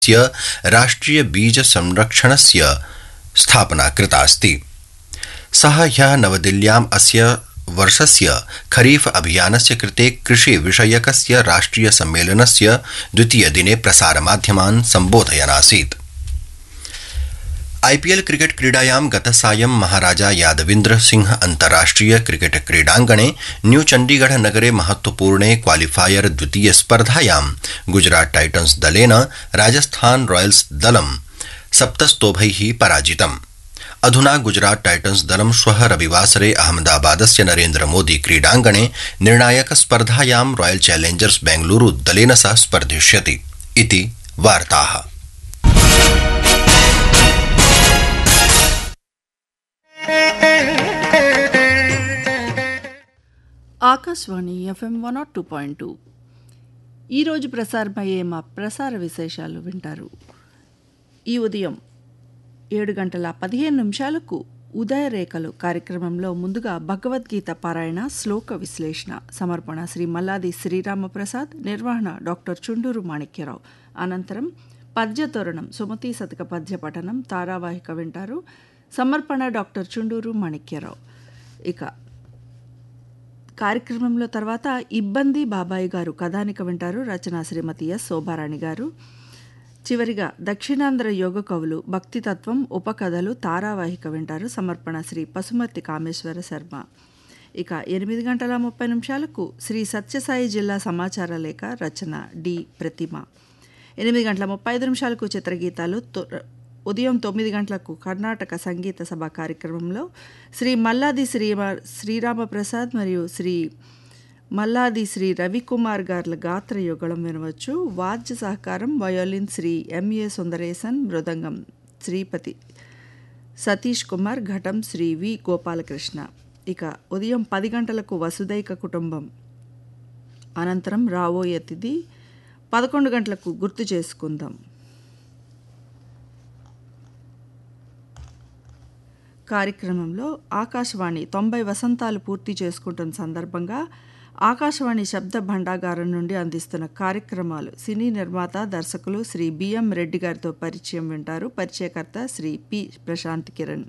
स्य राष्ट्रिय बीज संरक्षणस्य स्थापना कृतास्ति सः ह्यः नवदिल्ल्याम् अस्य वर्षस्य खरीफ अभियानस्य कृते कृषि विषयकस्य राष्ट्रिय सम्मेलनस्य द्वितीयदिने प्रसारमाध्यमान् सम्बोधयन् आईपीएल क्रिकेट क्रीडायां गतसायं महाराजा यादविन्द्र सिंह अन्ताराष्ट्रिय क्रिकेट क्रीडाङ्गणे न्यू चण्डीगढ़ नगरे महत्वपूर्णे क्वालिफायर द्वितीय स्पर्धायां गुजरात टाइटन्स दलेन राजस्थान रॉयल्स दलं सप्तस्तोभैः पराजितम् अधुना गुजरात टाइटन्स दलं श्वः रविवासरे अहमदाबादस्य नरेन्द्र मोदी क्रीडाङ्गणे निर्णायक स्पर्धायां रॉयल चैलेंजर्स बेंगलुरू दलेन सह स्पर्धिष्यति इति वार्ताः Akashvani FM one nought two point two ఈరోజు ప్రసారమయ్యే మా ప్రసార విశేషాలు వింటారు ఈ ఉదయం ఏడు గంటల పదిహేను నిమిషాలకు ఉదయరేఖలు కార్యక్రమంలో ముందుగా భగవద్గీత పారాయణ శ్లోక విశ్లేషణ సమర్పణ శ్రీ మల్లాది శ్రీరామప్రసాద్ నిర్వహణ డాక్టర్ చుండూరు మాణిక్యరావు అనంతరం పద్యతోరణం సుమతి శతక పద్య పఠనం తారావాహిక వింటారు సమర్పణ డాక్టర్ చుండూరు మాణిక్యరావు ఇక కార్యక్రమంలో తర్వాత ఇబ్బంది బాబాయి గారు కథానిక వింటారు రచన శ్రీమతి ఎస్ శోభారాణి గారు చివరిగా దక్షిణాంధ్ర యోగ కవులు భక్తితత్వం ఉపకథలు తారావాహిక వింటారు సమర్పణ శ్రీ పశుమర్తి కామేశ్వర శర్మ ఇక ఎనిమిది గంటల ముప్పై నిమిషాలకు శ్రీ సత్యసాయి జిల్లా సమాచార లేఖ రచన డి ప్రతిమ ఎనిమిది గంటల ముప్పై ఐదు నిమిషాలకు చిత్రగీతాలు ఉదయం తొమ్మిది గంటలకు కర్ణాటక సంగీత సభ కార్యక్రమంలో శ్రీ మల్లాది శ్రీ శ్రీరామప్రసాద్ మరియు శ్రీ మల్లాది శ్రీ రవికుమార్ గార్ల గాత్ర యుగళం వినవచ్చు వాద్య సహకారం వయోలిన్ శ్రీ ఎంఏ సుందరేశన్ మృదంగం శ్రీపతి సతీష్ కుమార్ ఘటం శ్రీ వి గోపాలకృష్ణ ఇక ఉదయం పది గంటలకు వసుదైక కుటుంబం అనంతరం రాబోయే తిథి పదకొండు గంటలకు గుర్తు చేసుకుందాం కార్యక్రమంలో ఆకాశవాణి తొంభై వసంతాలు పూర్తి చేసుకుంటున్న సందర్భంగా ఆకాశవాణి శబ్ద భండాగారం నుండి అందిస్తున్న కార్యక్రమాలు సినీ నిర్మాత దర్శకులు శ్రీ బిఎం రెడ్డి గారితో పరిచయం వింటారు పరిచయకర్త శ్రీ పి ప్రశాంత్ కిరణ్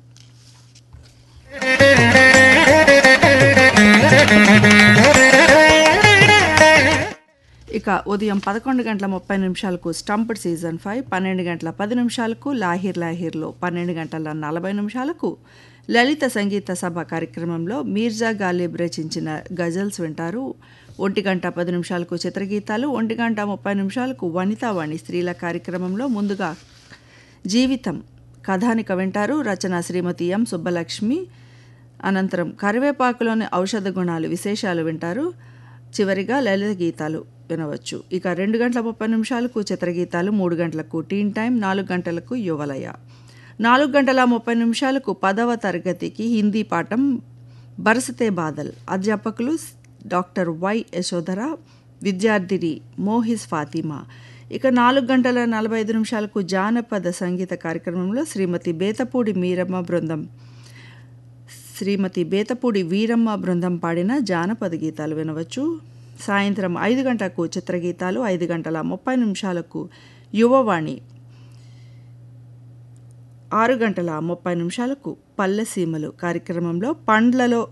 ఇక ఉదయం పదకొండు గంటల ముప్పై నిమిషాలకు స్టంప్డ్ సీజన్ ఫైవ్ పన్నెండు గంటల పది నిమిషాలకు లాహిర్ లాహిర్లో పన్నెండు గంటల నలభై నిమిషాలకు లలిత సంగీత సభ కార్యక్రమంలో మీర్జా గాలిబ్ రచించిన గజల్స్ వింటారు ఒంటి గంట పది నిమిషాలకు చిత్రగీతాలు ఒంటి గంట ముప్పై నిమిషాలకు వనితావాణి స్త్రీల కార్యక్రమంలో ముందుగా జీవితం కథానిక వింటారు రచన శ్రీమతి ఎం సుబ్బలక్ష్మి అనంతరం కరివేపాకులోని ఔషధ గుణాలు విశేషాలు వింటారు చివరిగా లలిత గీతాలు వినవచ్చు ఇక రెండు గంటల ముప్పై నిమిషాలకు చిత్రగీతాలు మూడు గంటలకు టీన్ టైం నాలుగు గంటలకు యువలయ నాలుగు గంటల ముప్పై నిమిషాలకు పదవ తరగతికి హిందీ పాఠం బరసతే బాదల్ అధ్యాపకులు డాక్టర్ వై యశోధర విద్యార్థిని మోహిస్ ఫాతిమా ఇక నాలుగు గంటల నలభై ఐదు నిమిషాలకు జానపద సంగీత కార్యక్రమంలో శ్రీమతి బేతపూడి మీరమ్మ బృందం శ్రీమతి బేతపూడి వీరమ్మ బృందం పాడిన జానపద గీతాలు వినవచ్చు సాయంత్రం ఐదు గంటలకు చిత్రగీతాలు ఐదు గంటల ముప్పై నిమిషాలకు యువవాణి ఆరు గంటల ముప్పై నిమిషాలకు పల్లెసీమలు కార్యక్రమంలో పండ్లలో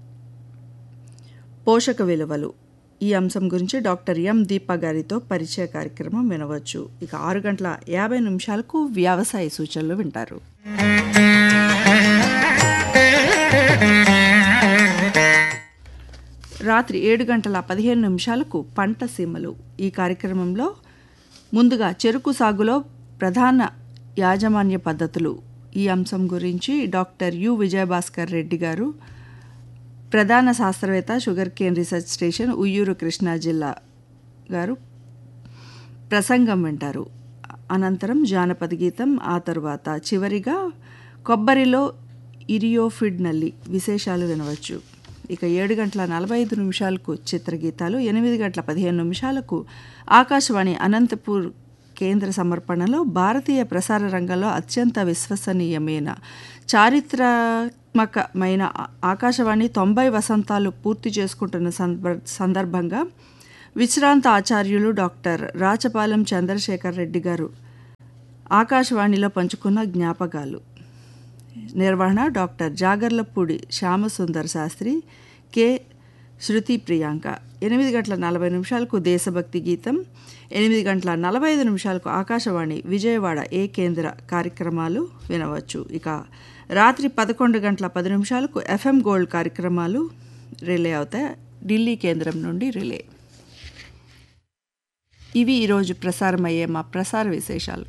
పోషక విలువలు ఈ అంశం గురించి డాక్టర్ ఎం దీప గారితో పరిచయ కార్యక్రమం వినవచ్చు ఇక ఆరు గంటల యాభై నిమిషాలకు వ్యవసాయ సూచనలు వింటారు రాత్రి ఏడు గంటల పదిహేను నిమిషాలకు పంట సీమలు ఈ కార్యక్రమంలో ముందుగా చెరుకు సాగులో ప్రధాన యాజమాన్య పద్ధతులు ఈ అంశం గురించి డాక్టర్ యు విజయభాస్కర్ రెడ్డి గారు ప్రధాన శాస్త్రవేత్త sugar cane research station Uyyuru Krishna జిల్లా గారు ప్రసంగం వింటారు అనంతరం జానపద గీతం ఆ తరువాత చివరిగా కొబ్బరిలో ఇరియోఫిడ్ నల్లి విశేషాలు వినవచ్చు ఇక ఏడు గంటల నలభై ఐదు నిమిషాలకు చిత్రగీతాలు ఎనిమిది గంటల పదిహేను నిమిషాలకు ఆకాశవాణి అనంతపూర్ కేంద్ర సమర్పణలో భారతీయ ప్రసార రంగంలో అత్యంత విశ్వసనీయమైన చారిత్రాత్మకమైన ఆకాశవాణి తొంభై వసంతాలు పూర్తి చేసుకుంటున్న సందర్భంగా విశ్రాంత ఆచార్యులు డాక్టర్ రాచపాలెం చంద్రశేఖర్ రెడ్డి గారు ఆకాశవాణిలో పంచుకున్న జ్ఞాపకాలు నిర్వహణ డాక్టర్ జాగర్లపూడి శ్యామసుందర్ శాస్త్రి కె శృతి ప్రియాంక ఎనిమిది గంటల నలభై నిమిషాలకు దేశభక్తి గీతం ఎనిమిది గంటల నలభై ఐదు నిమిషాలకు ఆకాశవాణి విజయవాడ ఏ కేంద్ర కార్యక్రమాలు వినవచ్చు ఇక రాత్రి పదకొండు గంటల పది నిమిషాలకు ఎఫ్ఎం గోల్డ్ కార్యక్రమాలు రిలే అవుతాయి ఢిల్లీ కేంద్రం నుండి రిలే ఇవి ఈరోజు ప్రసారమయ్యే మా ప్రసార విశేషాలు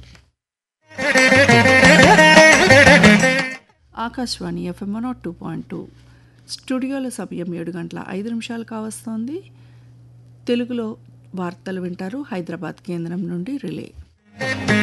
Akashvani FM one two point two స్టూడియోలో సమయం ఏడు గంటల ఐదు నిమిషాలు కావస్తోంది తెలుగులో వార్తలు వింటారు హైదరాబాద్ కేంద్రం నుండి రిలే